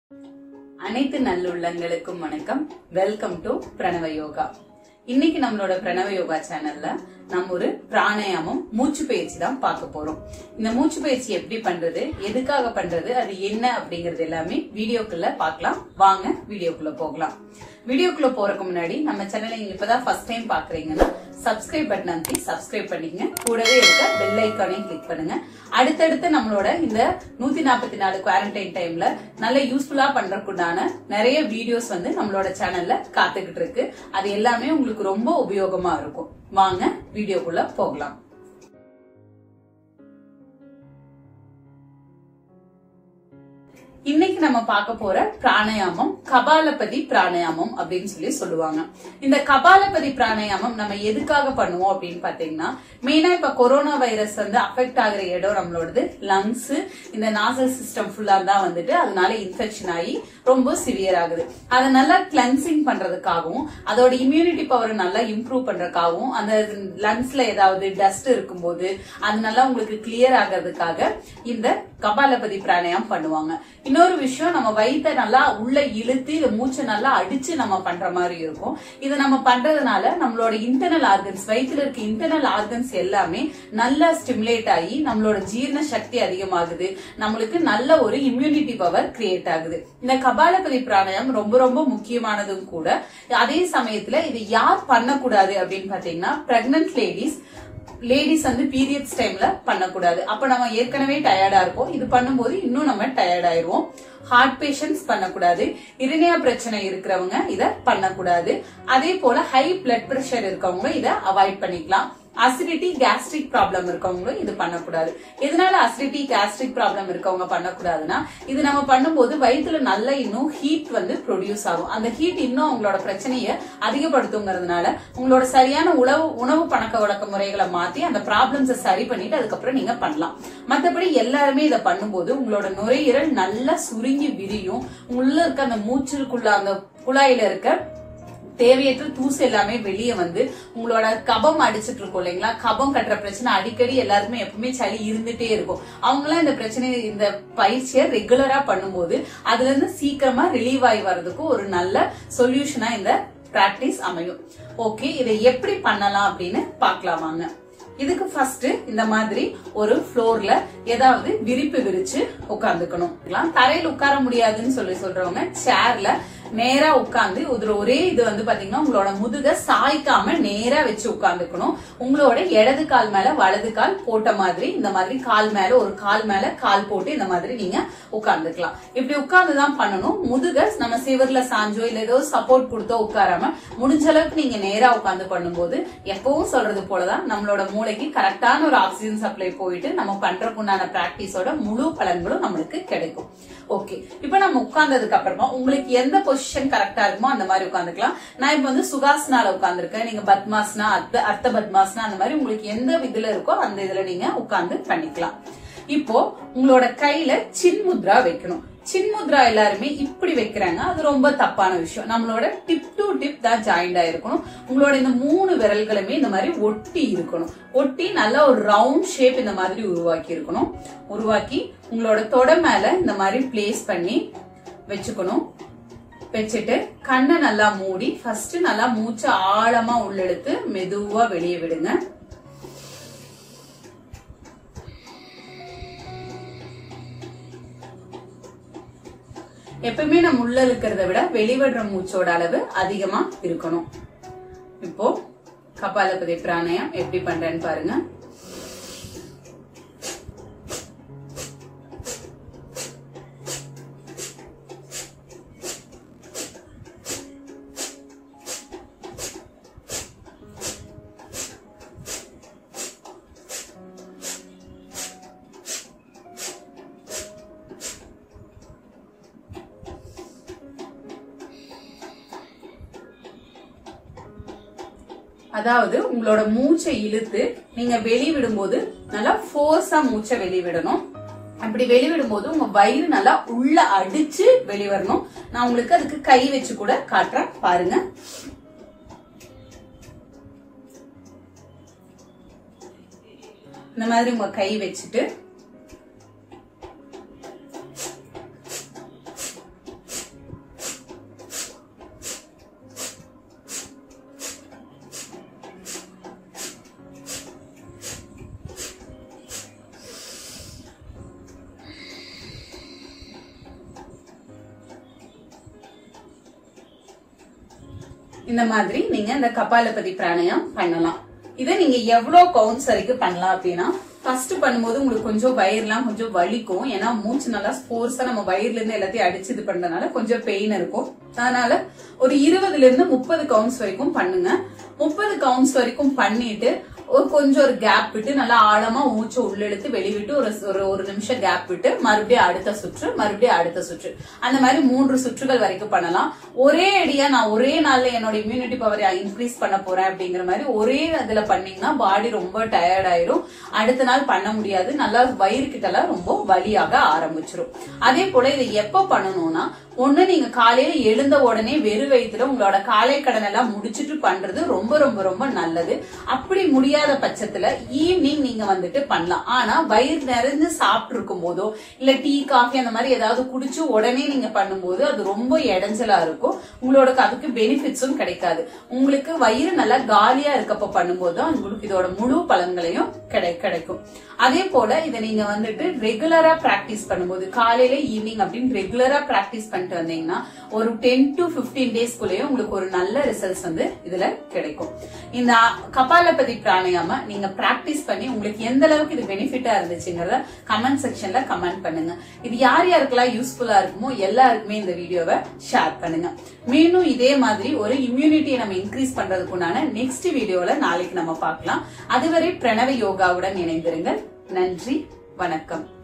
அனைத்து நல்லுள்ளங்களுக்கும் வணக்கம் welcome to பிரணவ யோகா இன்னைக்கு நம்மளோட பிரணவ யோகா சேனல்ல நம்ம ஒரு பிராணாயாமம் மூச்சு பயிற்சி தான் பார்க்க போறோம் இந்த மூச்சு பயிற்சி எப்படி பண்றது எதுக்காக பண்றது அது என்ன அப்படிங்கறது எல்லாமே வீடியோக்குள்ள பார்க்கலாம் வாங்க வீடியோக்குள்ள போகலாம் வீடியோக்குள்ள போறதுக்கு முன்னாடி நம்ம சேனலை நீங்க இப்பதான் ஃபர்ஸ்ட் டைம் பாக்குறீங்கன்னா சப்ஸ்கிரைப் பட்டன் அமைத்தி சப்ஸ்கிரைப் பண்ணிக்கங்க கூடவே இருக்க பெல் ஐக்கானையும் கிளிக் பண்ணுங்க அடுத்தடுத்து நம்மளோட இந்த நூத்தி நாற்பத்தி நாலு குவாரண்டைன் டைம்ல நல்ல யூஸ்ஃபுல்லா பண்றதுக்குண்டான நிறைய வீடியோஸ் வந்து நம்மளோட சேனல்ல காத்துக்கிட்டு இருக்கு அது எல்லாமே உங்களுக்கு ரொம்ப உபயோகமா இருக்கும் வாங்க வீடியோக்குள்ள போகலாம் இன்னைக்கு நம்ம பார்க்க போற பிராணாயாமம் கபாலபதி பிராணாயாமம் அப்படின்னு சொல்லி சொல்லுவாங்க இந்த கபாலபதி பிராணாயாமம் நம்ம எதுக்காக பண்ணுவோம் அப்படின்னு பாத்தீங்கன்னா மெயினா இப்ப கொரோனா வைரஸ் வந்து அஃபெக்ட் ஆகுற இடம் நம்மளோடது லங்ஸ் இந்த நாசல் சிஸ்டம் ஃபுல்லா தான் வந்துட்டு அதனால இன்ஃபெக்ஷன் ஆகி ரொம்ப சிவியர் ஆகுது அதை நல்லா கிளென்சிங் பண்றதுக்காகவும் அதோட இம்யூனிட்டி பவரை நல்லா இம்ப்ரூவ் பண்றதுக்காகவும் அந்த லங்ஸ்ல ஏதாவது டஸ்ட் இருக்கும்போது அது நல்லா உங்களுக்கு கிளியர் ஆகிறதுக்காக இந்த கபாலபதி பிராணாயாமம் பண்ணுவாங்க இன்னொரு விஷயம் நம்ம வயித்தை நல்லா உள்ள இழுத்து இந்த மூச்சை நல்லா அடிச்சு நம்ம பண்ற மாதிரி இருக்கும் இது நம்ம பண்றதுனால நம்மளோட இன்டர்னல் ஆர்கன்ஸ் வயிற்றுல இருக்க இன்டர்னல் ஆர்கன்ஸ் எல்லாமே நல்லா ஸ்டிமுலேட் ஆகி நம்மளோட ஜீரண சக்தி அதிகமாகுது நம்மளுக்கு நல்ல ஒரு இம்யூனிட்டி பவர் கிரியேட் ஆகுது இந்த கபாலபதி பிராணாயாமம் ரொம்ப ரொம்ப முக்கியமானதும் கூட அதே சமயத்துல இது யார் பண்ணக்கூடாது அப்படின்னு பாத்தீங்கன்னா பிரெக்னன்ட் லேடிஸ் லேடிஸ் வந்து பீரியட்ஸ் டைம்ல பண்ணக்கூடாது அப்ப நம்ம ஏற்கனவே டயர்டா இருப்போம் இது பண்ணும்போது இன்னும் நம்ம டயர்ட் ஆயிருவோம் ஹார்ட் பேஷண்ட்ஸ் பண்ணக்கூடாது இருதய பிரச்சனை இருக்கிறவங்க இத பண்ணக்கூடாது அதே போல ஹை பிளட் பிரஷர் இருக்கவங்க இத அவாய்ட் பண்ணிக்கலாம் அசிடிட்டி கேஸ்ட்ரிக் ப்ராப்ளம் இருக்கவங்களும் இது பண்ணக்கூடாது எதனால அசிடிட்டி கேஸ்ட்ரிக் ப்ராப்ளம் இருக்கவங்க பண்ணக்கூடாதுன்னா இது நம்ம பண்ணும்போது வயிற்றுல நல்ல இன்னும் ஹீட் வந்து ப்ரொடியூஸ் ஆகும் அந்த ஹீட் இன்னும் உங்களோட பிரச்சனையை அதிகப்படுத்துங்கிறதுனால உங்களோட சரியான உணவு உணவு பழக்க வழக்க முறைகளை மாத்தி அந்த ப்ராப்ளம்ஸை சரி பண்ணிட்டு அதுக்கப்புறம் நீங்க பண்ணலாம் மத்தபடி எல்லாருமே இதை பண்ணும்போது உங்களோட நுரையீரல் நல்லா சுருங்கி விரியும் உள்ள இருக்க அந்த மூச்சிற்குள்ள அந்த குழாயில இருக்க தேவையற்ற தூசு எல்லாமே வெளியே வந்து உங்களோட கபம் அடிச்சிட்டு இருக்கும் இல்லைங்களா கபம் கட்டுற பிரச்சனை அடிக்கடி எல்லாருக்குமே எப்பவுமே சளி இருந்துட்டே இருக்கும் அவங்க எல்லாம் இந்த பிரச்சனை இந்த பயிற்சியை ரெகுலரா பண்ணும்போது அதுல இருந்து சீக்கிரமா ரிலீவ் ஆகி வர்றதுக்கு ஒரு நல்ல சொல்யூஷனா இந்த பிராக்டிஸ் அமையும் ஓகே இதை எப்படி பண்ணலாம் அப்படின்னு பார்க்கலாம் வாங்க இதுக்கு ஃபர்ஸ்ட் இந்த மாதிரி ஒரு ஃப்ளோர்ல ஏதாவது விரிப்பு விரிச்சு உட்காந்துக்கணும் தரையில் உட்கார முடியாதுன்னு சொல்லி சொல்றவங்க சேர்ல நேரா உட்கார்ந்து இதுல ஒரே இது வந்து பாத்தீங்கன்னா உங்களோட முதுக சாய்க்காம நேரா வச்சு உட்கார்ந்துக்கணும் உங்களோட இடது கால் மேல வலது கால் போட்ட மாதிரி இந்த மாதிரி கால் மேல ஒரு கால் மேல கால் போட்டு இந்த மாதிரி நீங்க உட்கார்ந்துக்கலாம் இப்படி உட்கார்ந்துதான் பண்ணணும் முதுக நம்ம சிவர்ல சாஞ்சோ இல்ல ஏதோ சப்போர்ட் கொடுத்தோ உட்காராம முடிஞ்ச அளவுக்கு நீங்க நேரா உட்கார்ந்து பண்ணும்போது எப்பவும் சொல்றது போலதான் நம்மளோட மூளைக்கு கரெக்டான ஒரு ஆக்சிஜன் சப்ளை போயிட்டு நம்ம பண்றதுக்குண்டான பிராக்டிஸோட முழு பலன்களும் நம்மளுக்கு கிடைக்கும் ஓகே இப்ப நம்ம உட்கார்ந்ததுக்கு அப்புறமா உங்களுக்கு எந்த பொசிஷன் கரெக்டா இருக்குமோ அந்த மாதிரி உட்காந்துக்கலாம் நான் இப்ப வந்து சுகாசனால உட்கார்ந்துருக்கேன் நீங்க பத்மாசனா அர்த்த அர்த்த பத்மாசனா அந்த மாதிரி உங்களுக்கு எந்த இதுல இருக்கோ அந்த இதுல நீங்க உட்கார்ந்து பண்ணிக்கலாம் இப்போ உங்களோட கையில சின்முத்ரா வைக்கணும் சின்முத்ரா எல்லாருமே இப்படி வைக்கிறாங்க அது ரொம்ப தப்பான விஷயம் நம்மளோட டிப் டு டிப் தான் ஜாயிண்ட் ஆயிருக்கணும் உங்களோட இந்த மூணு விரல்களுமே இந்த மாதிரி ஒட்டி இருக்கணும் ஒட்டி நல்லா ஒரு ரவுண்ட் ஷேப் இந்த மாதிரி உருவாக்கி இருக்கணும் உருவாக்கி உங்களோட தொட மேல இந்த மாதிரி பிளேஸ் பண்ணி வச்சுக்கணும் வச்சுட்டு கண்ணை நல்லா மூடி ஃபர்ஸ்ட் நல்லா மூச்சை ஆழமா உள்ளெடுத்து மெதுவா வெளியே விடுங்க எப்பவுமே நம்ம உள்ள இருக்கிறத விட வெளிவிடுற மூச்சோட அளவு அதிகமா இருக்கணும் இப்போ கபாலபதி பிராணாயம் எப்படி பண்றேன்னு பாருங்க அதாவது உங்களோட மூச்சை இழுத்து நீங்க வெளிவிடும்போது நல்லா ஃபோர்ஸா மூச்சை வெளிவிடணும் அப்படி வெளிவிடும் போது உங்க வயிறு நல்லா உள்ள அடிச்சு வெளிவரணும் நான் உங்களுக்கு அதுக்கு கை வச்சு கூட காட்டுறேன் பாருங்க இந்த மாதிரி உங்க கை வச்சுட்டு இந்த மாதிரி நீங்க இந்த கபாலபதி பிராணாயம் பண்ணலாம் இதை நீங்க எவ்வளவு கவுண்ட்ஸ் வரைக்கும் பண்ணலாம் அப்படின்னா ஃபர்ஸ்ட் பண்ணும்போது உங்களுக்கு கொஞ்சம் வயிறுலாம் கொஞ்சம் வலிக்கும் ஏன்னா மூச்சு நல்லா ஃபோர்ஸா நம்ம வயிறுல இருந்து எல்லாத்தையும் அடிச்சு இது பண்றதுனால கொஞ்சம் பெயின் இருக்கும் அதனால ஒரு இருபதுல இருந்து முப்பது கவுண்ட்ஸ் வரைக்கும் பண்ணுங்க முப்பது கவுண்ட்ஸ் வரைக்கும் பண்ணிட்டு ஒரு கொஞ்சம் ஒரு கேப் விட்டு நல்லா ஆழமா மூச்சு உள்ளெடுத்து வெளிவிட்டு ஒரு ஒரு ஒரு நிமிஷம் கேப் விட்டு மறுபடியும் அடுத்த சுற்று மறுபடியும் அடுத்த சுற்று அந்த மாதிரி மூன்று சுற்றுகள் வரைக்கும் பண்ணலாம் ஒரே அடியா நான் ஒரே நாள்ல என்னோட இம்யூனிட்டி பவர் இன்க்ரீஸ் பண்ண போறேன் அப்படிங்கிற மாதிரி ஒரே இதுல பண்ணீங்கன்னா பாடி ரொம்ப டயர்ட் ஆயிரும் அடுத்த நாள் பண்ண முடியாது நல்லா வயிறு கிட்டலாம் ரொம்ப வலியாக ஆரம்பிச்சிரும் அதே போல இதை எப்ப பண்ணணும்னா ஒண்ணு நீங்க காலையில எழுந்த உடனே வெறு வயிற்றுல உங்களோட காலை கடன் எல்லாம் முடிச்சிட்டு பண்றது ரொம்ப ரொம்ப ரொம்ப நல்லது அப்படி முடியாத பட்சத்துல ஈவினிங் நீங்க வந்துட்டு பண்ணலாம் ஆனா வயிறு நிறைஞ்சு சாப்பிட்டு இருக்கும் போதோ இல்ல டீ காஃபி அந்த மாதிரி ஏதாவது குடிச்சு உடனே நீங்க பண்ணும்போது அது ரொம்ப இடைஞ்சலா இருக்கும் உங்களோட அதுக்கு பெனிஃபிட்ஸும் கிடைக்காது உங்களுக்கு வயிறு நல்லா காலியா இருக்கப்ப பண்ணும்போது தான் உங்களுக்கு இதோட முழு பலன்களையும் கிடை கிடைக்கும் அதே போல இதை நீங்க வந்துட்டு ரெகுலரா பிராக்டிஸ் பண்ணும்போது காலையில ஈவினிங் அப்படின்னு ரெகுலரா பிராக்டிஸ் பண்ணிட்டு வந்தீங்கன்னா ஒரு டென் டு பிப்டீன் டேஸ்க்குள்ளேயே உங்களுக்கு ஒரு நல்ல ரிசல்ட்ஸ் வந்து இதுல கிடைக்கும் இந்த கபாலபதி பிராணாயாம நீங்க பிராக்டிஸ் பண்ணி உங்களுக்கு எந்த அளவுக்கு இது பெனிஃபிட்டா இருந்துச்சுங்கிறத கமெண்ட் செக்ஷன்ல கமெண்ட் பண்ணுங்க இது யார் யாருக்கெல்லாம் யூஸ்ஃபுல்லா இருக்குமோ எல்லாருக்குமே இந்த வீடியோவை ஷேர் பண்ணுங்க மீண்டும் இதே மாதிரி ஒரு இம்யூனிட்டியை நம்ம இன்க்ரீஸ் பண்றதுக்குண்டான நெக்ஸ்ட் வீடியோல நாளைக்கு நம்ம பார்க்கலாம் அதுவரை பிரணவ யோகாவுடன் இணைந்திருங்கள் நன்றி வணக்கம்